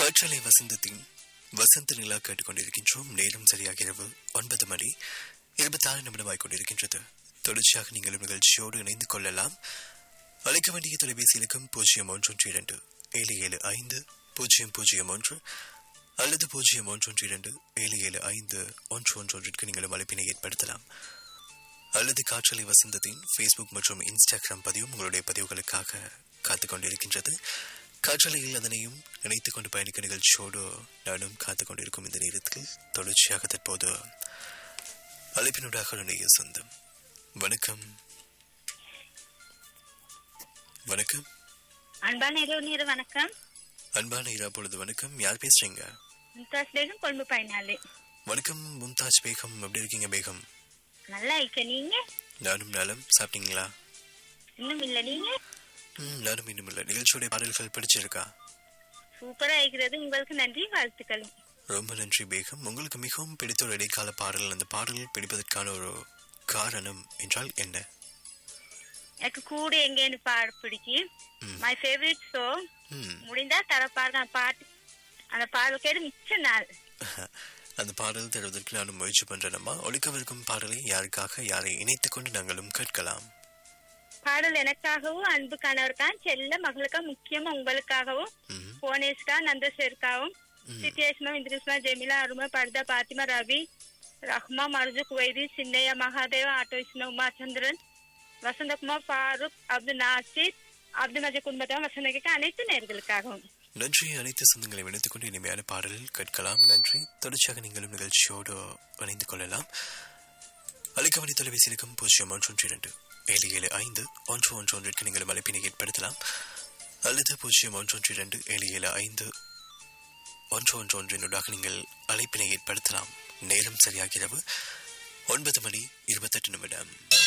காற்றலை வசந்தத்தின் வசந்த நிலா கேட்டுக்கொண்டிருக்கின்றோம் நேரம் சரியாக இரவு ஒன்பது மணி இருபத்தி ஆறு நிமிடமாய் கொண்டிருக்கின்றது தொடர்ச்சியாக நீங்களும் நிகழ்ச்சியோடு இணைந்து கொள்ளலாம் அழைக்க வேண்டிய தொலைபேசி இலக்கம் பூஜ்ஜியம் ஒன்று இரண்டு ஏழு ஏழு ஐந்து பூஜ்ஜியம் பூஜ்ஜியம் ஒன்று அல்லது பூஜ்ஜியம் ஒன்று இரண்டு ஏழு ஏழு ஐந்து ஒன்று ஒன்று ஒன்றிற்கு நீங்களும் அழைப்பினை ஏற்படுத்தலாம் அல்லது காற்றலை வசந்தத்தின் ஃபேஸ்புக் மற்றும் இன்ஸ்டாகிராம் பதிவும் உங்களுடைய பதிவுகளுக்காக காத்துக் கொண்டிருக்கின்றது காற்றலையில் அதனையும் இணைத்துக் கொண்டு பயணிக்க நிகழ்ச்சியோடு நானும் காத்துக் கொண்டிருக்கும் இந்த நேரத்தில் தொடர்ச்சியாக தற்போது அழைப்பினூடாக இணைய சொந்தம் வணக்கம் வணக்கம் அன்பான இரவு நேர வணக்கம் அன்பான இரா பொழுது வணக்கம் யார் பேசுறீங்க மும்தாஸ் பேகம் கொழும்பு பயனாளி வணக்கம் மும்தாஜ் பேகம் எப்படி இருக்கீங்க பேகம் நல்லா இருக்க நீங்க நானும் நலம் சாப்பிட்டீங்களா இன்னும் இல்ல நீங்க ம் நானும் இன்னும் இல்லை நிகழ்ச்சியோடைய பாடல்கள் பிடிச்சிருக்கா சூப்பரா இருக்கிறது உங்களுக்கு நன்றி வாழ்த்துக்கள் ரொம்ப நன்றி பேகம் உங்களுக்கு மிகவும் பிடித்த ஒரு இடைக்கால பாடல் அந்த பாடல் பிடிப்பதற்கான ஒரு காரணம் என்றால் என்ன எனக்கு கூட எங்கேன்னு பாட பிடிக்கும் ம். மை ஃபேவரட் ஷோ ம் முடிந்தா தர பாருங்க அந்த பாட்டு அந்த பாடல் கேட்டு மிச்ச நாள் அந்த பாடல் தருவதற்கு நானும் முயற்சி பண்றேனம்மா ஒழிக்கவிருக்கும் பாடலை யாருக்காக யாரை இணைத்துக் கொண்டு நாங்களும் கேட்கலாம் பாடல் எனக்காகவும் அன்பு கணவருக்கான் செல்ல மகளுக்கா முக்கியமா உங்களுக்காகவும் ம், புவனேஷ்கா நந்தசேருக்காவும் ம். சித்தேஷ்மா இந்திரிஸ்மா ஜெமிலா அருமா பர்தா பாத்திமா ரவி ரஹ்மா மர்ஜு குவைதி சின்னையா மகாதேவ ஆட்டோ விஷ்ணு உமாச்சந்திரன் வசந்தகுமார் ஃபாரூக் அப்துல் நாசிர் அப்துல் மஜி குடும்பத்தவன் வசந்தகிக்கு அனைத்து நேர்களுக்காகவும் நன்றி அனைத்து சொந்தங்களை இணைத்துக் கொண்டு இனிமையான பாடல் கேட்கலாம் நன்றி தொடர்ச்சியாக நீங்களும் நிகழ்ச்சியோடு இணைந்து கொள்ளலாம் அழைக்கவணி தொலைபேசி இலக்கம் பூஜ்ஜியம் ஒன்று ஒன்று இரண்டு ஏழு ஏழு ஐந்து ஒன்று ஒன்று ஒன்றிற்கு நீங்களும் அழைப்பினை ஏற்படுத்தலாம் அல்லது பூஜ்ஜியம் ஒன்று ஒன்று இரண்டு ஏழு ஏழு ஐந்து ஒன்று ஒன்று ஒன்றினூடாக நீங்கள் அழைப்பினை ஏற்படுத்தலாம் நேரம் சரியாக இரவு ஒன்பது மணி இருபத்தெட்டு நிமிடம்